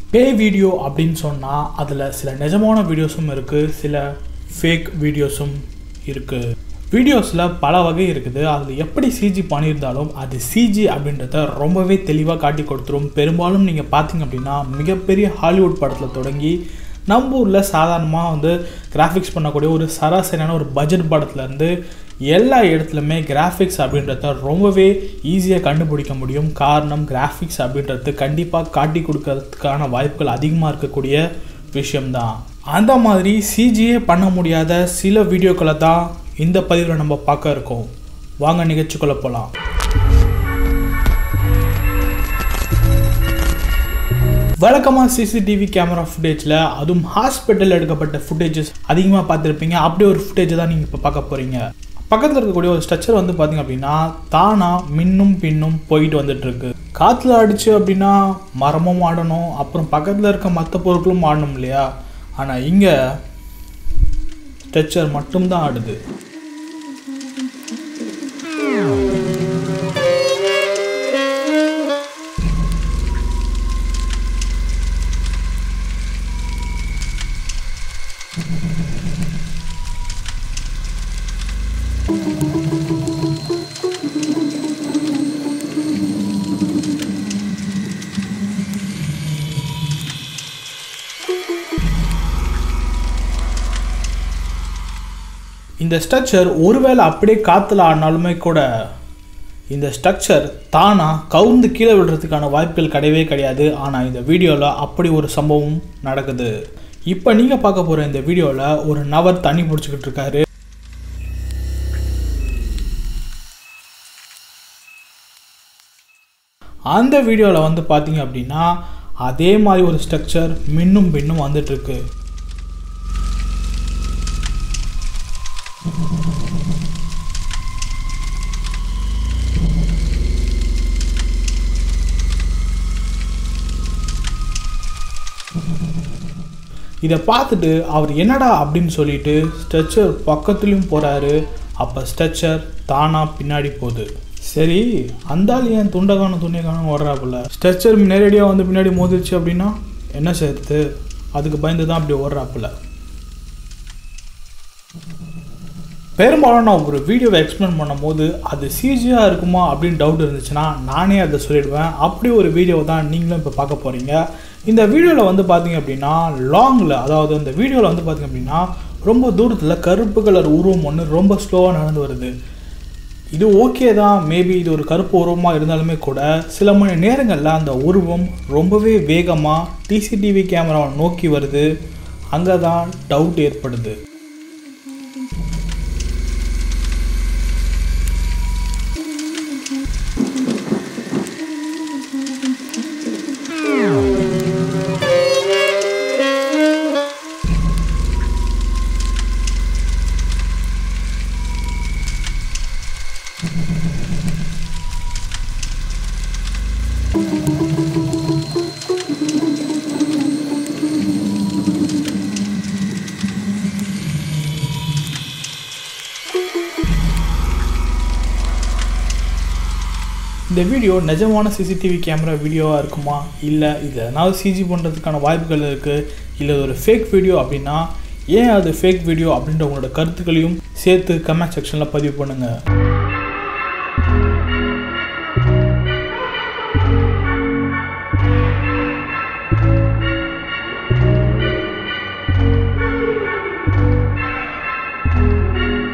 பே video அப்படின்னு சொன்னால் அதில் சில நிஜமான வீடியோஸும் இருக்குது சில ஃபேக் வீடியோஸும் இருக்குது வீடியோஸில் பல வகை இருக்குது அதில் எப்படி சிஜி பண்ணியிருந்தாலும் அது சிஜி அப்படின்றத ரொம்பவே தெளிவாக காட்டி கொடுத்துரும் பெரும்பாலும் நீங்கள் பார்த்தீங்க அப்படின்னா மிகப்பெரிய ஹாலிவுட் படத்தில் தொடங்கி நம்ம ஊரில் சாதாரணமாக வந்து கிராஃபிக்ஸ் பண்ணக்கூடிய ஒரு சராசரியான ஒரு பட்ஜெட் படத்துலேருந்து எல்லா இடத்துலையுமே கிராஃபிக்ஸ் அப்படின்றத ரொம்பவே ஈஸியாக கண்டுபிடிக்க முடியும் காரணம் கிராஃபிக்ஸ் அப்படின்றது கண்டிப்பாக காட்டி கொடுக்கறதுக்கான வாய்ப்புகள் அதிகமாக இருக்கக்கூடிய விஷயம்தான் அந்த மாதிரி சிஜியே பண்ண முடியாத சில வீடியோக்களை தான் இந்த பதிவில் நம்ம பார்க்க இருக்கோம் வாங்க நிகழ்ச்சிக்குள்ளே போகலாம் வழக்கமாக சிசிடிவி கேமரா ஃபுட்டேஜில் அதுவும் ஹாஸ்பிட்டலில் எடுக்கப்பட்ட ஃபுட்டேஜஸ் அதிகமாக பார்த்துருப்பீங்க அப்படி ஒரு ஃபுட்டேஜை தான் நீங்கள் இப்போ பார்க்க போகிறீங்க பக்கத்தில் இருக்கக்கூடிய ஒரு ஸ்ட்ரக்சர் வந்து பார்த்தீங்க அப்படின்னா தானாக மின்னும் பின்னும் போயிட்டு வந்துட்டுருக்கு காற்றுல அடிச்சு அப்படின்னா மரமும் ஆடணும் அப்புறம் பக்கத்தில் இருக்க மற்ற பொருட்களும் ஆடணும் இல்லையா ஆனால் இங்கே ஸ்ட்ரெச்சர் மட்டும்தான் ஆடுது இந்த ஸ்ட்ரக்சர் ஒருவேளை அப்படியே காற்றுல ஆடினாலுமே கூட இந்த ஸ்ட்ரக்சர் தானாக கவுந்து கீழே விடுறதுக்கான வாய்ப்புகள் கிடையவே கிடையாது ஆனால் இந்த வீடியோவில் அப்படி ஒரு சம்பவம் நடக்குது இப்போ நீங்கள் பார்க்க போகிற இந்த வீடியோவில் ஒரு நபர் தண்ணி பிடிச்சிக்கிட்டு இருக்காரு அந்த வீடியோவில் வந்து பார்த்தீங்க அப்படின்னா அதே மாதிரி ஒரு ஸ்ட்ரக்சர் மின்னும் பின்னும் வந்துட்டுருக்கு இதை பார்த்துட்டு அவர் என்னடா அப்படின்னு சொல்லிட்டு ஸ்ட்ரெச்சர் பக்கத்துலேயும் போகிறாரு அப்போ ஸ்ட்ரெச்சர் தானாக பின்னாடி போகுது சரி அந்த ஆள் ஏன் துண்டை காணும் துணியை காணும் ஓடுறாப்புல ஸ்ட்ரெச்சர் நேரடியாக வந்து பின்னாடி மோதிருச்சு அப்படின்னா என்ன சேர்த்து அதுக்கு பயந்து தான் அப்படி ஓடுறாப்புல பெரும்பாலும் நான் ஒரு வீடியோவை எக்ஸ்பிளைன் பண்ணும்போது அது சிஜியாக இருக்குமா அப்படின்னு டவுட் இருந்துச்சுன்னா நானே அதை சொல்லிடுவேன் அப்படி ஒரு வீடியோவை தான் நீங்களும் இப்போ பார்க்க போகிறீங்க இந்த வீடியோவில் வந்து பார்த்தீங்க அப்படின்னா லாங்கில் அதாவது இந்த வீடியோவில் வந்து பார்த்தீங்க அப்படின்னா ரொம்ப தூரத்தில் கருப்பு கலர் உருவம் ஒன்று ரொம்ப ஸ்லோவாக நடந்து வருது இது ஓகே தான் மேபி இது ஒரு கருப்பு உருவமாக இருந்தாலுமே கூட சில மணி நேரங்களில் அந்த உருவம் ரொம்பவே வேகமாக டிசிடிவி கேமராவை நோக்கி வருது அங்கே தான் டவுட் ஏற்படுது இந்த வீடியோ நிஜமான சிசிடிவி கேமரா வீடியோவாக இருக்குமா இல்லை இது எதனாவது சிஜி பண்ணுறதுக்கான வாய்ப்புகள் இருக்குது இல்லை இது ஒரு ஃபேக் வீடியோ அப்படின்னா ஏன் அது ஃபேக் வீடியோ அப்படின்ற உங்களோட கருத்துக்களையும் சேர்த்து கமெண்ட் செக்ஷனில் பதிவு பண்ணுங்கள்